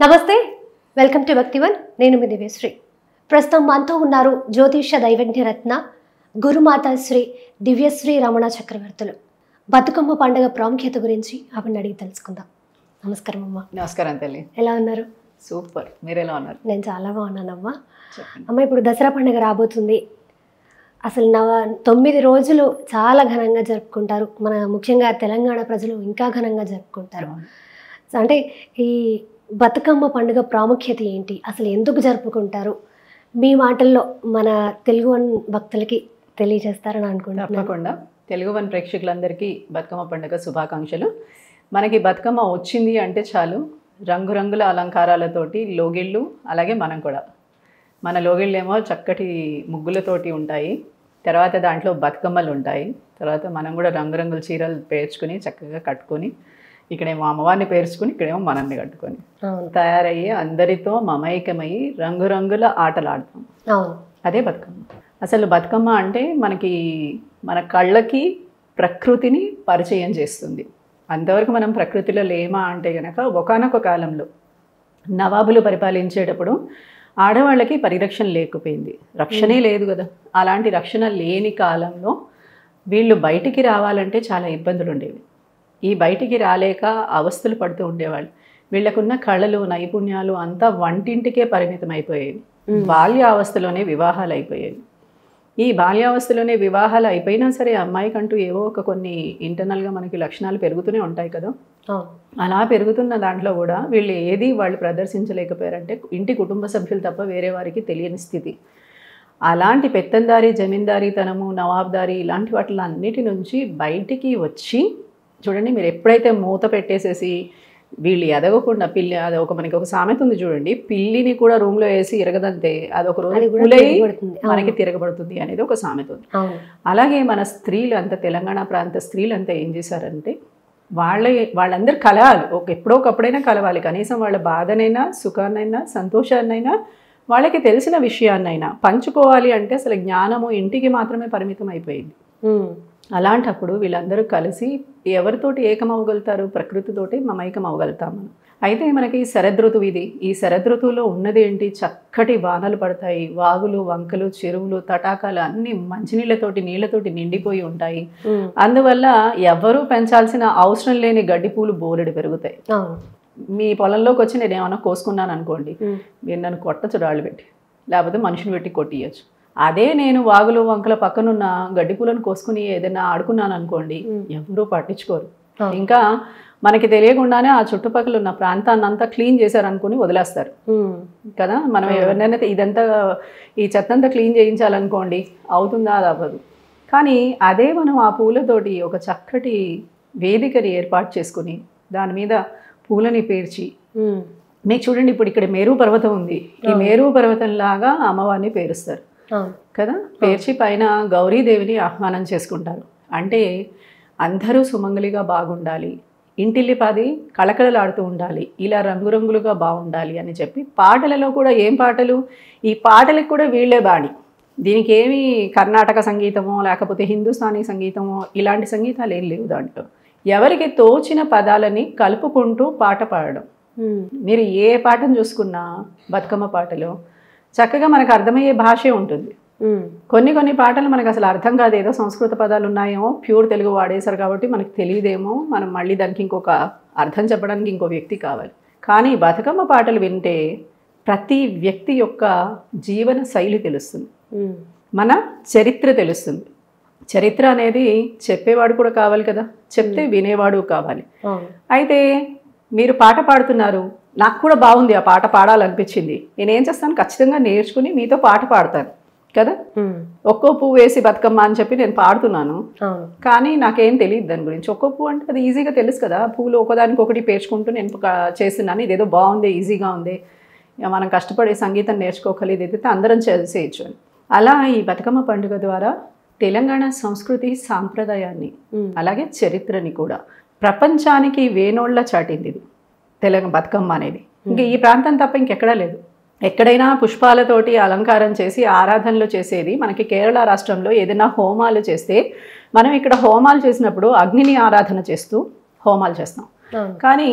నమస్తే welcome to Bhaktivan నేను మీ దివ్యశ్రీ ప్రస్తుతం మనతో ఉన్నారు జ్యోతిష దైవజ్ఞ రత్న గురుమాత శ్రీ దివ్యశ్రీ రమణ చక్రవర్తులు బతుకమ్మ పండుగ ప్రాముఖ్యత గురించి ఆవిడని అడిగి తెలుసుకుందాం నమస్కారం అమ్మ నమస్కారం తల్లి ఎలా ఉన్నారు సూపర్ మీరు ఎలా ఉన్నారు నేను చాలా బాగున్నానమ్మా చెప్పండి అమ్మ ఇప్పుడు దసరా పండుగ రాబోతుంది అసలు నవ తొమ్మిది రోజులు చాలా ఘనంగా జరుపుకుంటారు మన ముఖ్యంగా తెలంగాణ ప్రజలు ఇంకా ఘనంగా జరుపుకుంటారు సో అంటే ఈ బతుకమ్మ పండుగ ప్రాముఖ్యత ఏంటి అసలు ఎందుకు జరుపుకుంటారు మీ మాటల్లో మన తెలుగు వన్ భక్తులకి తెలియజేస్తారని అనుకుంటున్నాను తప్పకుండా తెలుగు వన్ ప్రేక్షకులందరికీ బతుకమ్మ పండుగ శుభాకాంక్షలు మనకి బతుకమ్మ వచ్చింది అంటే చాలు రంగురంగుల అలంకారాలతోటి లోగిళ్ళు అలాగే మనం కూడా మన లోగిళ్ళేమో చక్కటి ముగ్గులతోటి ఉంటాయి తర్వాత దాంట్లో బతుకమ్మలు ఉంటాయి తర్వాత మనం కూడా రంగురంగుల చీరలు పేర్చుకుని చక్కగా కట్టుకొని ఇక్కడేమో అమ్మవారిని పేర్చుకుని ఇక్కడేమో మనల్ని కట్టుకొని అవును తయారయ్యి అందరితో మమైకమై రంగురంగుల ఆటలు ఆడతాం అవును అదే బతుకమ్మ అసలు బతుకమ్మ అంటే మనకి మన కళ్ళకి ప్రకృతిని పరిచయం చేస్తుంది అంతవరకు మనం ప్రకృతిలో లేమా అంటే గనక ఒకనొక కాలంలో నవాబులు పరిపాలించేటప్పుడు ఆడవాళ్ళకి పరిరక్షణ లేకపోయింది రక్షణే లేదు కదా అలాంటి రక్షణ లేని కాలంలో వీళ్ళు బయటికి రావాలంటే చాలా ఇబ్బందులు ఉండేవి ఈ బయటికి రాలేక అవస్థలు పడుతూ ఉండేవాళ్ళు వీళ్ళకున్న కళలు నైపుణ్యాలు అంతా వంటింటికే పరిమితం అయిపోయేవి బాల్యావస్థలోనే వివాహాలు అయిపోయేవి ఈ బాల్యావస్థలోనే వివాహాలు అయిపోయినా సరే అమ్మాయికంటూ ఏవో ఒక కొన్ని ఇంటర్నల్గా మనకి లక్షణాలు పెరుగుతూనే ఉంటాయి కదా అవును అలా పెరుగుతున్న దాంట్లో కూడా వీళ్ళు ఏది వాళ్ళు ప్రదర్శించలేకపోయారంటే ఇంటి కుటుంబ సభ్యులు తప్ప వేరే వారికి తెలియని స్థితి అలాంటి పెత్తందారి జమీందారీతనము నవాబ్దారి ఇలాంటి వాటి అన్నిటి నుంచి బయటికి వచ్చి చూడండి మీరు ఎప్పుడైతే మూత పెట్టేసేసి వీళ్ళు ఎదగకుండా పిల్లి అది ఒక మనకి ఒక సామెత ఉంది చూడండి పిల్లిని కూడా రూమ్లో వేసి ఎరగదంతే అది ఒక రోజు అది కూడా పులై తిరగబడుతుంది. అవును. మనకి తిరగబడుతుంది అనేది ఒక సామెత ఉంది అవును అలాగే మన స్త్రీలు అంతా తెలంగాణ ప్రాంత స్త్రీలు అంతా ఏం చేశారంటే వాళ్ళ వాళ్ళందరూ కలవాలి ఒక ఎప్పుడో ఒకప్పుడైనా కలవాలి కనీసం వాళ్ళ బాధనైనా సుఖాన్నైనా సంతోషాన్నైనా వాళ్ళకి తెలిసిన విషయాన్నైనా పంచుకోవాలి అంటే అసలు జ్ఞానము ఇంటికి మాత్రమే పరిమితం అయిపోయింది ఉమ్. అలాంటప్పుడు వీళ్ళందరూ కలిసి ఎవరితోటి ఏకమవగలుగుతారు ప్రకృతితోటి మమైకం అవ్వగలుగుతాం మనం అయితే మనకి శరదృతువు ఇది ఈ శరదృతువులో ఉన్నది ఏంటి చక్కటి వానలు పడతాయి వాగులు వంకలు చెరువులు తటాకాలు అన్ని మంచినీళ్ళతోటి నీళ్ళతోటి నిండిపోయి ఉంటాయి ఉమ్. అందువల్ల ఎవరూ పెంచాల్సిన అవసరం లేని గడ్డి పూలు బోలెడు పెరుగుతాయి అవును మీ పొలంలోకి వచ్చి నేను ఏమైనా కోసుకున్నాను అనుకోండి ఉమ్. మీరు నన్ను కొట్టచ్చు రాళ్ళు పెట్టి లేకపోతే మనిషిని పెట్టి కొట్టియచ్చు అదే నేను వాగులు వంకల పక్కనున్న గడ్డి పూలను కోసుకుని ఏదైనా ఆడుకున్నాను అనుకోండి మ్. ఎవరూ పట్టించుకోరు అవును. ఇంకా మనకి తెలియకుండానే ఆ చుట్టుపక్కల ఉన్న ప్రాంతాన్ని అంతా క్లీన్ చేశారనుకుని వదిలేస్తారు ఉమ్. కదా మనం అవును. ఎవరినైనా ఇదంతా ఈ చెత్త అంతా క్లీన్ చేయించాలనుకోండి అవుతుందా అది అవ్వదు కానీ అదే మనం ఆ పూలతోటి ఒక చక్కటి వేదికని ఏర్పాటు చేసుకుని దాని మీద పూలని పేర్చి ఉమ్. మీకు చూడండి ఇప్పుడు ఇక్కడ మేరు పర్వతం ఉంది ఈ మేరు పర్వతం లాగా అమ్మవారిని పేరుస్తారు అవును కదా పేర్చి పైన గౌరీదేవిని ఆహ్వానం చేసుకుంటారు అంటే అందరూ సుమంగలిగా బాగుండాలి ఇంటిల్లిపాది కళకళలాడుతూ ఉండాలి ఇలా రంగురంగులుగా బాగుండాలి అని చెప్పి పాటలలో కూడా ఏం పాటలు ఈ పాటలకు కూడా వీళ్ళే బాణి దీనికి ఏమి కర్ణాటక సంగీతమో లేకపోతే హిందుస్థానీ సంగీతమో ఇలాంటి సంగీతాలు ఏం లేవు దాంట్లో ఎవరికి తోచిన పదాలని కలుపుకుంటూ పాట పాడడం ఉమ్. మీరు ఏ పాటను చూసుకున్నా బతుకమ్మ పాటలో చక్కగా మనకు అర్థమయ్యే భాషే ఉంటుంది ఉమ్. కొన్ని కొన్ని పాటలు మనకు అసలు అర్థం కాదు ఏదో సంస్కృత పదాలు ఉన్నాయేమో ప్యూర్ తెలుగు వాడేశారు కాబట్టి మనకు తెలియదేమో మనం మళ్ళీ దానికి ఇంకొక అర్థం చెప్పడానికి ఇంకో వ్యక్తి కావాలి కానీ బతుకమ్మ పాటలు వింటే ప్రతి వ్యక్తి యొక్క జీవన శైలి తెలుస్తుంది ఉమ్. మన చరిత్ర తెలుస్తుంది చరిత్ర అనేది చెప్పేవాడు కూడా కావాలి కదా చెప్తే వినేవాడు కావాలి అవును అయితే మీరు పాట పాడుతున్నారు నాకు కూడా బాగుంది ఆ పాట పాడాలనిపించింది నేనేం చేస్తాను ఖచ్చితంగా నేర్చుకుని మీతో పాట పాడతాను కదా ఉమ్. ఒక్కో పువ్వు వేసి బతుకమ్మ అని చెప్పి నేను పాడుతున్నాను అవును కానీ నాకేం తెలియదు దాని గురించి ఒక్కో పువ్వు అంటే అది ఈజీగా తెలుసు కదా పువ్వులు ఒకదానికి ఒకటి పేర్చుకుంటూ నేను ఒక చేస్తున్నాను ఇదేదో బాగుంది ఈజీగా ఉంది ఇక మనం కష్టపడి సంగీతం నేర్చుకోగలి ఇదైతే అందరం చేసేయచ్చు అని అలా ఈ బతుకమ్మ పండుగ ద్వారా తెలంగాణ సంస్కృతి సాంప్రదాయాన్ని ఉమ్. అలాగే చరిత్రని కూడా ప్రపంచానికి వేనోళ్ళ చాటింది ఇది తెలంగాణ బతుకమ్మ అనేది ఇంకా ఈ ప్రాంతం తప్ప ఇంకెక్కడా లేదు ఎక్కడైనా పుష్పాలతోటి అలంకారం చేసి ఆరాధనలు చేసేది మనకి కేరళ రాష్ట్రంలో ఏదైనా హోమాలు చేస్తే మనం ఇక్కడ హోమాలు చేసినప్పుడు అగ్నిని ఆరాధన చేస్తూ హోమాలు చేస్తాం అవును కానీ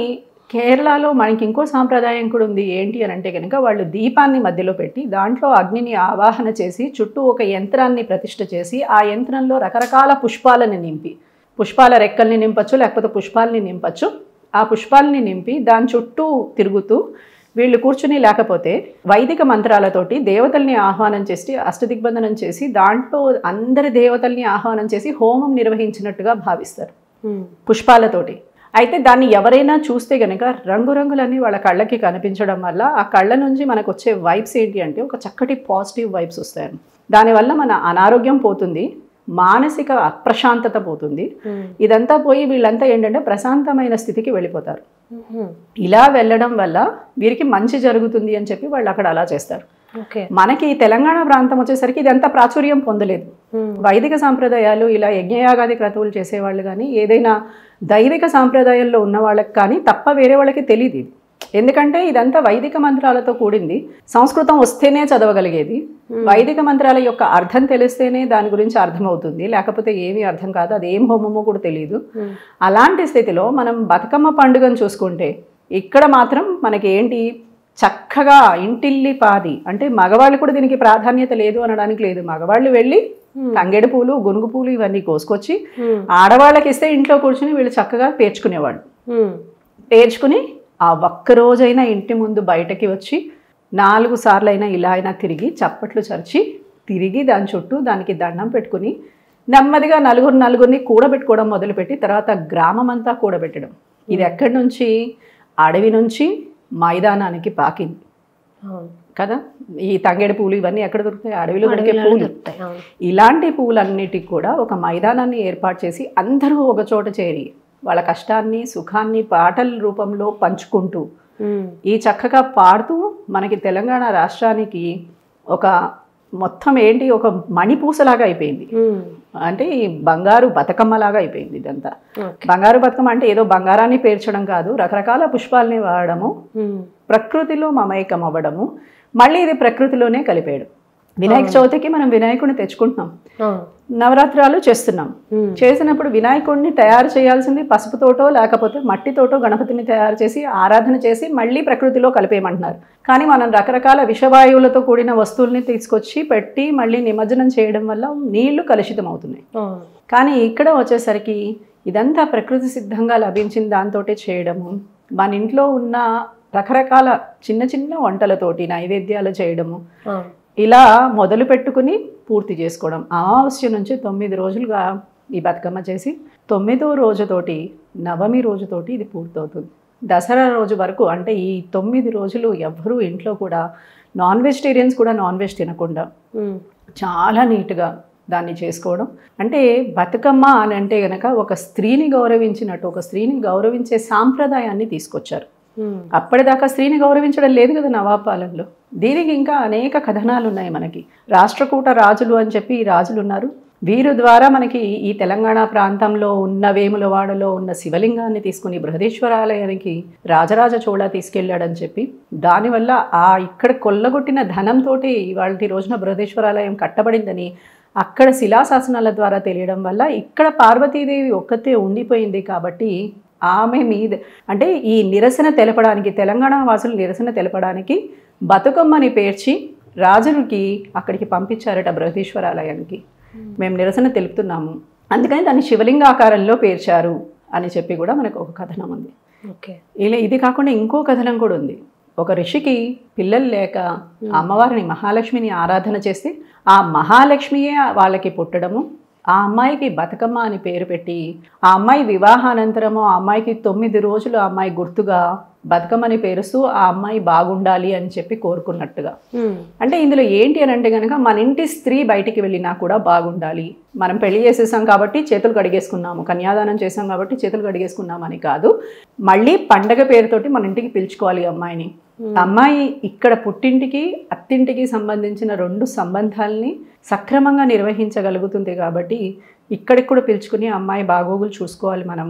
కేరళలో మనకి ఇంకో సాంప్రదాయం కూడా ఉంది ఏంటి అని అంటే కనుక వాళ్ళు దీపాన్ని మధ్యలో పెట్టి దాంట్లో అగ్నిని ఆవాహన చేసి చుట్టూ ఒక యంత్రాన్ని ప్రతిష్ఠ చేసి ఆ యంత్రంలో రకరకాల పుష్పాలను నింపి పుష్పాల రెక్కల్ని నింపచ్చు లేకపోతే పుష్పాలని నింపచ్చు ఆ పుష్పాలని నింపి దాని చుట్టూ తిరుగుతూ వీళ్ళు కూర్చుని లేకపోతే వైదిక మంత్రాలతోటి దేవతల్ని ఆహ్వానం చేసి అష్టదిగ్బంధనం చేసి దాంట్లో అందరి దేవతల్ని ఆహ్వానం చేసి హోమం నిర్వహించినట్టుగా భావిస్తారు ఉమ్. పుష్పాలతోటి అయితే దాన్ని ఎవరైనా చూస్తే గనక రంగురంగులన్నీ వాళ్ళ కళ్ళకి కనిపించడం వల్ల ఆ కళ్ళ నుంచి మనకు వచ్చే వైబ్స్ ఏంటి అంటే ఒక చక్కటి పాజిటివ్ వైబ్స్ వస్తాయి దానివల్ల మన అనారోగ్యం పోతుంది మానసిక అప్రశాంతత పోతుంది ఉమ్. ఇదంతా పోయి వీళ్ళంతా ఏంటంటే ప్రశాంతమైన స్థితికి వెళ్ళిపోతారు ఉమ్. ఇలా వెళ్ళడం వల్ల వీరికి మంచి జరుగుతుంది అని చెప్పి వాళ్ళు అక్కడ అలా చేస్తారు ఓకే మనకి ఈ తెలంగాణ ప్రాంతం వచ్చేసరికి ఇదంతా ప్రాచుర్యం పొందలేదు ఉమ్. వైదిక సాంప్రదాయాలు ఇలా యజ్ఞయాగాది క్రతువులు చేసేవాళ్ళు కానీ ఏదైనా దైవిక సాంప్రదాయంలో ఉన్న వాళ్ళకి కానీ తప్ప వేరే వాళ్ళకి తెలియదు ఇది ఎందుకంటే ఇదంతా వైదిక మంత్రాలతో కూడింది సంస్కృతం వస్తేనే చదవగలిగేది వైదిక మంత్రాల యొక్క అర్థం తెలిస్తేనే దాని గురించి అర్థమవుతుంది లేకపోతే ఏమీ అర్థం కాదు అది ఏం హోమమో కూడా తెలియదు ఉమ్. అలాంటి స్థితిలో మనం బతుకమ్మ పండుగను చూసుకుంటే ఇక్కడ మాత్రం మనకి ఏంటి చక్కగా ఇంటిల్లి పాది అంటే మగవాళ్ళు కూడా దీనికి ప్రాధాన్యత లేదు అనడానికి లేదు మగవాళ్ళు వెళ్ళి తంగెడు పూలు గునుగు పూలు ఇవన్నీ కోసుకొచ్చి ఉమ్. ఆడవాళ్ళకి ఇస్తే ఇంట్లో కూర్చుని వీళ్ళు చక్కగా పేర్చుకునేవాళ్ళు ఉమ్. పేర్చుకుని ఆ ఒక్క రోజైనా ఇంటి ముందు బయటకి వచ్చి నాలుగు సార్లు అయినా ఇలా అయినా తిరిగి చప్పట్లు చరిచి తిరిగి దాని చుట్టూ దానికి దండం పెట్టుకుని నెమ్మదిగా నలుగురు నలుగురిని కూడబెట్టుకోవడం మొదలుపెట్టి తర్వాత గ్రామం అంతా కూడబెట్టడం ఇది ఎక్కడి నుంచి అడవి నుంచి మైదానానికి పాకింది అవును కదా ఈ తంగేడు పూలు ఇవన్నీ ఎక్కడ దొరుకుతాయి అడవిలో దొరికే అడవిలో పూలు దొరుకుతాయి అవును ఇలాంటి పువ్వులన్నిటికి కూడా ఒక మైదానాన్ని ఏర్పాటు చేసి అందరూ ఒక చోట చేరి వాళ్ళ కష్టాన్ని సుఖాన్ని పాటల రూపంలో పంచుకుంటూ ఉమ్. ఈ చక్కగా పాడుతూ మనకి తెలంగాణ రాష్ట్రానికి ఒక మొత్తం ఏంటి ఒక మణిపూసలాగా అయిపోయింది ఉమ్. అంటే ఈ బంగారు బతుకమ్మలాగా అయిపోయింది ఇదంతా ఓకే బంగారు బతుకమ్మ అంటే ఏదో బంగారాన్ని పేర్చడం కాదు రకరకాల పుష్పాలని వాడడము ఉమ్. ప్రకృతిలో మమైకం అవ్వడము మళ్ళీ ఇది ప్రకృతిలోనే కలిపేయడం వినాయక చవితికి మనం వినాయకుడిని తెచ్చుకుంటున్నాం అవును నవరాత్రాలు చేస్తున్నాం ఉమ్. చేసినప్పుడు వినాయకుడిని తయారు చేయాల్సింది పసుపుతోటో లేకపోతే మట్టితోటో గణపతిని తయారు చేసి ఆరాధన చేసి మళ్ళీ ప్రకృతిలో కలిపేయమంటున్నారు కానీ మనం రకరకాల విషవాయువులతో కూడిన వస్తువుల్ని తీసుకొచ్చి పెట్టి మళ్ళీ నిమజ్జనం చేయడం వల్ల నీళ్లు కలుషితం అవుతున్నాయి అవును కానీ ఇక్కడ వచ్చేసరికి ఇదంతా ప్రకృతి సిద్ధంగా లభించిన దాంతోటే చేయడము మన ఇంట్లో ఉన్న రకరకాల చిన్న చిన్న వంటలతోటి నైవేద్యాలు చేయడము అవును ఇలా మొదలు పెట్టుకుని పూర్తి చేసుకోవడం అమావాస్య నుంచి తొమ్మిది రోజులుగా ఈ బతుకమ్మ చేసి తొమ్మిదో రోజుతోటి నవమి రోజుతోటి ఇది పూర్తవుతుంది దసరా రోజు వరకు అంటే ఈ తొమ్మిది రోజులు ఎవ్వరూ ఇంట్లో కూడా నాన్ వెజిటేరియన్స్ కూడా నాన్ వెజ్ తినకుండా ఉమ్. చాలా నీట్గా దాన్ని చేసుకోవడం అంటే బతుకమ్మ అని అంటే గనక ఒక స్త్రీని గౌరవించినట్టు ఒక స్త్రీని గౌరవించే సాంప్రదాయాన్ని తీసుకొచ్చారు ఉమ్. అప్పటిదాకా స్త్రీని గౌరవించడం లేదు కదా నవాపాలెంలో దీనికి ఇంకా అనేక కథనాలు ఉన్నాయి మనకి రాష్ట్రకూట రాజులు అని చెప్పి ఈ రాజులు ఉన్నారు వీరు ద్వారా మనకి ఈ తెలంగాణ ప్రాంతంలో ఉన్న వేములవాడలో ఉన్న శివలింగాన్ని తీసుకుని బృహదీశ్వరాలయానికి రాజరాజ చోళ తీసుకెళ్ళాడని చెప్పి దానివల్ల ఆ ఇక్కడ కొల్లగొట్టిన ధనంతో ఇవాళ రోజున బృహదీశ్వరాలయం కట్టబడిందని అక్కడ శిలాశాసనాల ద్వారా తెలియడం వల్ల ఇక్కడ పార్వతీదేవి ఒక్కతే ఉండిపోయింది కాబట్టి ఆమె మీద అంటే ఈ నిరసన తెలపడానికి తెలంగాణ వాసులు నిరసన తెలపడానికి బతుకమ్మని పేర్చి రాజులకి అక్కడికి పంపించారట బృహదీశ్వరాలయానికి మేము నిరసన తెలుపుతున్నాము అందుకని దాన్ని శివలింగ ఆకారంలో పేర్చారు అని చెప్పి కూడా మనకు ఒక కథనం ఉంది ఓకే ఇలా ఇది కాకుండా ఇంకో కథనం కూడా ఉంది ఒక ఋషికి పిల్లలు లేక అమ్మవారిని మహాలక్ష్మిని ఆరాధన చేస్తే ఆ మహాలక్ష్మియే వాళ్ళకి పుట్టడము ఆ అమ్మాయికి బతుకమ్మ అని పేరు పెట్టి ఆ అమ్మాయి వివాహానంతరము ఆ అమ్మాయికి తొమ్మిది రోజులు ఆ అమ్మాయి గుర్తుగా బతుకమ్మని పేరుస్తూ ఆ అమ్మాయి బాగుండాలి అని చెప్పి కోరుకున్నట్టుగా ఉమ్. అంటే ఇందులో ఏంటి అని అంటే కనుక మన ఇంటి స్త్రీ బయటికి వెళ్ళినా కూడా బాగుండాలి మనం పెళ్లి చేసేసాం కాబట్టి చేతులు కడిగేసుకున్నాము కన్యాదానం చేసాం కాబట్టి చేతులు కడిగేసుకున్నాం అని కాదు మళ్ళీ పండగ పేరుతోటి మన ఇంటికి పిలుచుకోవాలి ఈ అమ్మాయిని అమ్మాయి ఇక్కడ పుట్టింటికి అత్తింటికి సంబంధించిన రెండు సంబంధాలని సక్రమంగా నిర్వహించగలుగుతుంది కాబట్టి ఇక్కడికి కూడా పిలుచుకుని అమ్మాయి బాగోగులు చూసుకోవాలి మనము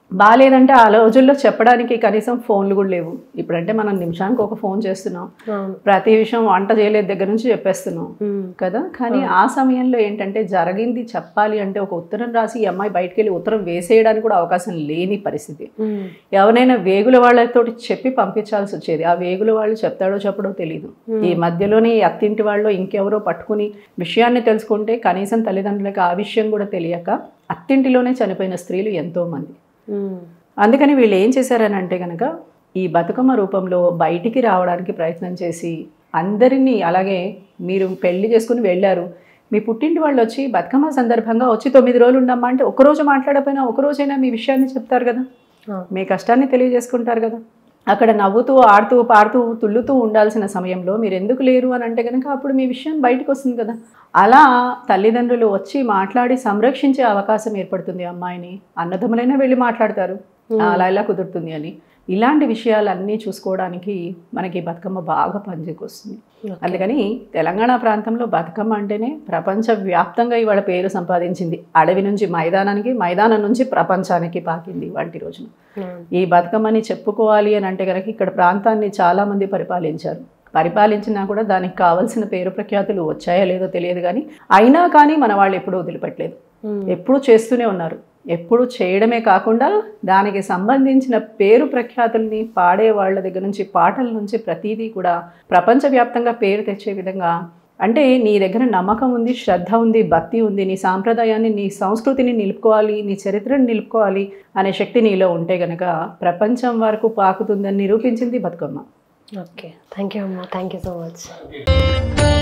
బాగాలేదంటే ఆ రోజుల్లో చెప్పడానికి కనీసం ఫోన్లు కూడా లేవు ఇప్పుడంటే మనం నిమిషానికి ఒక ఫోన్ చేస్తున్నాం అవును ప్రతి విషయం వంట చేయలేదు దగ్గర నుంచి చెప్పేస్తున్నాం ఉమ్. కదా కానీ ఆ సమయంలో ఏంటంటే జరిగింది చెప్పాలి అంటే ఒక ఉత్తరం రాసి ఈ అమ్మాయి బయటికి వెళ్ళి ఉత్తరం వేసేయడానికి కూడా అవకాశం లేని పరిస్థితి ఉమ్. ఎవరైనా వేగుల వాళ్ళతోటి చెప్పి పంపించాల్సి వచ్చేది ఆ వేగుల వాళ్ళు చెప్తాడో చెప్పడో తెలియదు ఈ మధ్యలోనే ఈ అత్తింటి వాళ్ళు ఇంకెవరో పట్టుకుని విషయాన్ని తెలుసుకుంటే కనీసం తల్లిదండ్రులకు ఆ విషయం కూడా తెలియక అత్తింటిలోనే చనిపోయిన స్త్రీలు ఎంతో మంది ఉమ్. అందుకని వీళ్ళు ఏం చేశారని అంటే కనుక ఈ బతుకమ్మ రూపంలో బయటికి రావడానికి ప్రయత్నం చేసి అందరినీ అలాగే మీరు పెళ్లి చేసుకుని వెళ్ళారు మీ పుట్టింటి వాళ్ళు వచ్చి బతుకమ్మ సందర్భంగా వచ్చి తొమ్మిది రోజులు ఉండమ్మా అంటే ఒక రోజు మాట్లాడకపోయినా ఒక రోజైనా మీ విషయాన్ని చెప్తారు కదా అవును. మీ కష్టాన్ని తెలియజేసుకుంటారు కదా అక్కడ నవ్వుతూ ఆడుతూ పాడుతూ తుల్లుతూ ఉండాల్సిన సమయంలో మీరు ఎందుకు లేరు అని అంటే కనుక అప్పుడు మీ విషయం బయటకు వస్తుంది కదా అలా తల్లిదండ్రులు వచ్చి మాట్లాడి సంరక్షించే అవకాశం ఏర్పడుతుంది అమ్మాయిని అన్నదమ్ములైనా వెళ్ళి మాట్లాడతారు అలా ఇలా కుదురుతుంది అని ఇలాంటి విషయాలన్నీ చూసుకోవడానికి మనకి బతుకమ్మ బాగా పనిచేకొస్తుంది అందుకని తెలంగాణ ప్రాంతంలో బతుకమ్మ అంటేనే ప్రపంచ వ్యాప్తంగా ఇవాళ పేరు సంపాదించింది అడవి నుంచి మైదానానికి మైదానం నుంచి ప్రపంచానికి పాకింది వంటి రోజున అవును. ఈ బతుకమ్మని చెప్పుకోవాలి అని అంటే కనుక ఇక్కడ ప్రాంతాన్ని చాలామంది పరిపాలించారు పరిపాలించినా కూడా దానికి కావలసిన పేరు ప్రఖ్యాతులు వచ్చాయో లేదో తెలియదు కానీ అయినా కానీ మన వాళ్ళు ఎప్పుడూ వదిలిపెట్టలేదు ఉమ్. ఎప్పుడూ చేస్తూనే ఉన్నారు ఎప్పుడు చేయడమే కాకుండా దానికి సంబంధించిన పేరు ప్రఖ్యాతుల్ని పాడే వాళ్ళ దగ్గర నుంచి పాటల నుంచి ప్రతిదీ కూడా ప్రపంచవ్యాప్తంగా పేరు తెచ్చే విధంగా అంటే నీ దగ్గర నమ్మకం ఉంది శ్రద్ధ ఉంది భక్తి ఉంది నీ సాంప్రదాయాన్ని నీ సంస్కృతిని నిలుపుకోవాలి నీ చరిత్రను నిలుపుకోవాలి అనే శక్తి నీలో ఉంటే గనక ప్రపంచం వరకు పాకుతుందని నిరూపించింది బతుకమ్మ ఓకే థ్యాంక్ యూ అమ్మా థ్యాంక్ యూ సో మచ్